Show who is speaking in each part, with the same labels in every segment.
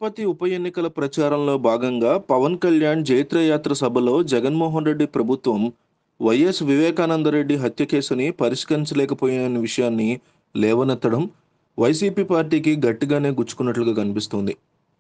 Speaker 1: తిరుపతి ఉప ఎన్నికల ప్రచారంలో భాగంగా పవన్ కళ్యాణ్ జైత్రయాత్ర సభలో జగన్మోహన్ రెడ్డి ప్రభుత్వం వైఎస్ వివేకానందరెడ్డి హత్య కేసుని పరిష్కరించలేకపోయిన విషయాన్ని లేవనెత్తడం వైసీపీ పార్టీకి గట్టిగానే గుచ్చుకున్నట్లుగా కనిపిస్తోంది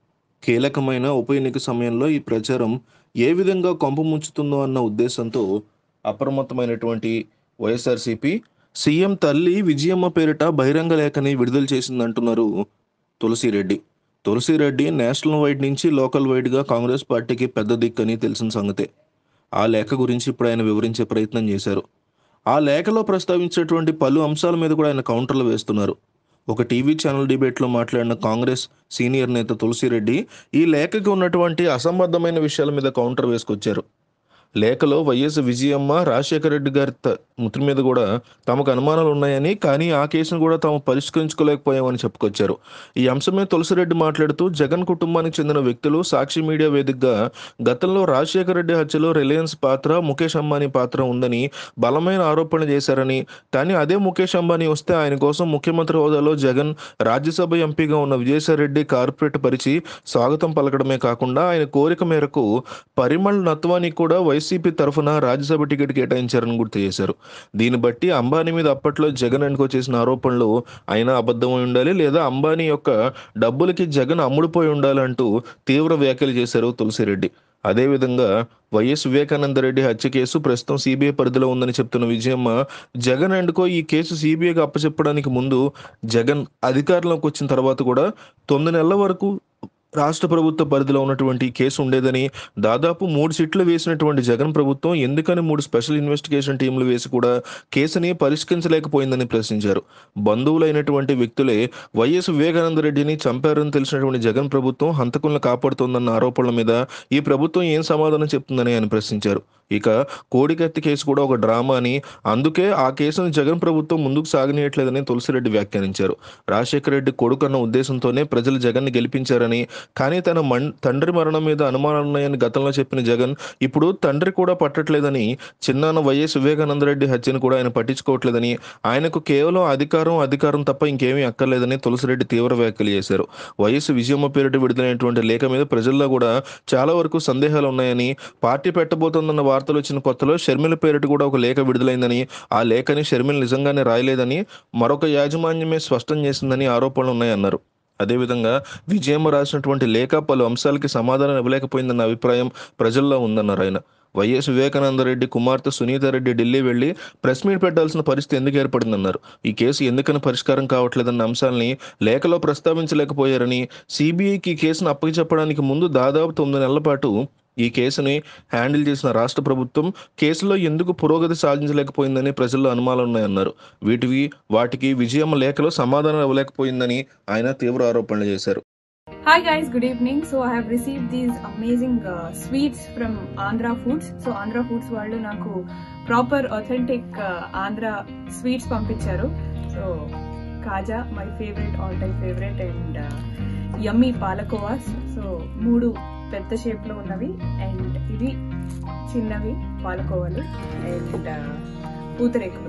Speaker 1: కీలకమైన ఉప ఎన్నిక సమయంలో ఈ ప్రచారం ఏ విధంగా కొంప ముంచుతుందో అన్న ఉద్దేశంతో అప్రమత్తమైనటువంటి వైఎస్ఆర్సీపీ సీఎం తల్లి విజయమ్మ పేరిట బహిరంగ లేఖని విడుదల చేసిందంటున్నారు తులసిరెడ్డి తులసిరెడ్డి నేషనల్ వైడ్ నుంచి లోకల్ వైడ్గా కాంగ్రెస్ పార్టీకి పెద్ద దిక్కని తెలిసిన సంగతే ఆ లేఖ గురించి ఇప్పుడు ఆయన వివరించే ప్రయత్నం చేశారు ఆ లేఖలో ప్రస్తావించేటువంటి పలు అంశాల మీద కూడా ఆయన కౌంటర్లు వేస్తున్నారు ఒక టీవీ ఛానల్ డిబేట్లో మాట్లాడిన కాంగ్రెస్ సీనియర్ నేత తులసిరెడ్డి ఈ లేఖకి ఉన్నటువంటి అసంబద్ధమైన విషయాల మీద కౌంటర్ వేసుకొచ్చారు లేఖలో వైఎస్ విజయమ్మ రాజశేఖర రెడ్డి గారి త- మృతి మీద కూడా తమకు అనుమానాలు ఉన్నాయని కానీ ఆ కేసును కూడా తాము పరిష్కరించుకోలేకపోయామని చెప్పుకొచ్చారు ఈ అంశమే తులసిరెడ్డి మాట్లాడుతూ జగన్ కుటుంబానికి చెందిన వ్యక్తులు సాక్షి మీడియా వేదికగా గతంలో రాజశేఖర రెడ్డి హత్యలో రిలయన్స్ పాత్ర ముఖేష్ అంబానీ పాత్ర ఉందని బలమైన ఆరోపణలు చేశారని కానీ అదే ముఖేష్ అంబానీ వస్తే ఆయన కోసం ముఖ్యమంత్రి హోదాలో జగన్ రాజ్యసభ ఎంపీగా ఉన్న విజయసాయిరెడ్డి కార్పొరేట్ పరిచి స్వాగతం పలకడమే కాకుండా ఆయన కోరిక మేరకు పరిమళ్ నత్వాని కూడా వైసీపీ తరఫున రాజ్యసభ టికెట్ కేటాయించారని గుర్తు చేశారు దీన్ని బట్టి అంబానీ మీద అప్పట్లో జగన్ అనుకో చేసిన ఆరోపణలు అయినా అబద్ధమై ఉండాలి లేదా అంబానీ యొక్క డబ్బులకి జగన్ అమ్ముడుపోయి ఉండాలంటూ తీవ్ర వ్యాఖ్యలు చేశారు తులసిరెడ్డి అదేవిధంగా వైఎస్ వివేకానందరెడ్డి హత్య కేసు ప్రస్తుతం సిబిఐ పరిధిలో ఉందని చెప్తున్న విజయమ్మ జగన్ అండ్కో ఈ కేసు సిబిఐకి అప్పచెప్పడానికి ముందు జగన్ అధికారంలోకి వచ్చిన తర్వాత కూడా తొమ్మిది నెలల వరకు రాష్ట్ర ప్రభుత్వ పరిధిలో ఉన్నటువంటి ఈ కేసు ఉండేదని దాదాపు మూడు సిట్లు వేసినటువంటి జగన్ ప్రభుత్వం ఎందుకని మూడు స్పెషల్ ఇన్వెస్టిగేషన్ టీంలు వేసి కూడా కేసుని పరిష్కరించలేకపోయిందని ప్రశ్నించారు బంధువులైనటువంటి వ్యక్తులే వైఎస్ వివేకానంద రెడ్డిని చంపారని తెలిసినటువంటి జగన్ ప్రభుత్వం హంతకులను కాపాడుతోందన్న ఆరోపణల మీద ఈ ప్రభుత్వం ఏం సమాధానం చెప్తుందని ఆయన ప్రశ్నించారు ఇక కోడికత్తి కేసు కూడా ఒక డ్రామా అని అందుకే ఆ కేసును జగన్ ప్రభుత్వం ముందుకు సాగనీయట్లేదని తులసిరెడ్డి వ్యాఖ్యానించారు రాజశేఖర రెడ్డి కొడుకు అన్న ఉద్దేశంతోనే ప్రజలు జగన్ని గెలిపించారని కానీ తన మన్ తండ్రి మరణం మీద అనుమానాలున్నాయని గతంలో చెప్పిన జగన్ ఇప్పుడు తండ్రి కూడా పట్టట్లేదని చిన్నాన్న వైఎస్ వివేకానందరెడ్డి హత్యను కూడా ఆయన పట్టించుకోవట్లేదని ఆయనకు కేవలం అధికారం అధికారం తప్ప ఇంకేమీ అక్కర్లేదని తులసిరెడ్డి తీవ్ర వ్యాఖ్యలు చేశారు వైఎస్ విజయమ్మ పేరిట విడుదలైనటువంటి లేఖ మీద ప్రజల్లో కూడా చాలా వరకు సందేహాలు ఉన్నాయని పార్టీ పెట్టబోతోందన్న వార్తలు వచ్చిన కొత్తలో షర్మిల పేరిట కూడా ఒక లేఖ విడుదలైందని ఆ లేఖని షర్మిల నిజంగానే రాయలేదని మరొక యాజమాన్యమే స్పష్టం చేసిందని ఆరోపణలు ఉన్నాయన్నారు అదేవిధంగా విజయమ్మ రాసినటువంటి లేఖ పలు అంశాలకి సమాధానం ఇవ్వలేకపోయిందన్న అభిప్రాయం ప్రజల్లో ఉందన్నారు ఆయన వైఎస్ వివేకానందరెడ్డి కుమార్తె సునీతారెడ్డి ఢిల్లీ వెళ్లి ప్రెస్ మీట్ పెట్టాల్సిన పరిస్థితి ఎందుకు ఏర్పడిందన్నారు ఈ కేసు ఎందుకని పరిష్కారం కావట్లేదన్న అంశాలని లేఖలో ప్రస్తావించలేకపోయారని సిబిఐకి ఈ కేసును అప్పగిచెప్పడానికి ముందు దాదాపు తొమ్మిది నెలల పాటు ఈ కేసుని హ్యాండిల్ చేసిన రాష్ట్ర ప్రభుత్వం కేసులో ఎందుకు పురోగతి సాధించలేకపోయిందని ప్రజల్లో అనుమానాలు ఉన్నాయన్నారు వీటివి వాటికి విజయమ్మ లేఖలో సమాధానం ఇవ్వలేకపోయిందని ఆయన తీవ్ర ఆరోపణలు చేశారు
Speaker 2: Hi guys, good evening. So I have received these amazing uh, sweets from Andhra Foods. So Andhra Foods వాళ్ళు నాకు ప్రాపర్ అథెంటిక్ ఆంధ్ర స్వీట్స్ పంపించారు so kaja my favourite all time favourite and yummy palakovas so మూడు పెద్ద షేప్ లో ఉన్నవి and ఇవి చిన్నవి పాలకోవాలు and పూతరేకులు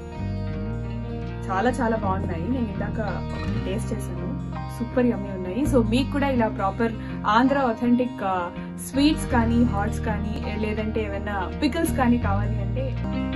Speaker 2: చాలా చాలా బాగున్నాయి నేను ఇందాక ఒకటి టేస్ట్ చేశాను సూపర్ యమ్మీ ఉన్నాయి సో మీకు కూడా ఇలా ప్రాపర్ ఆంధ్ర అథెంటిక్ స్వీట్స్ కానీ హాట్స్ కానీ లేదంటే ఏమైనా పికల్స్ కానీ కావాలి అంటే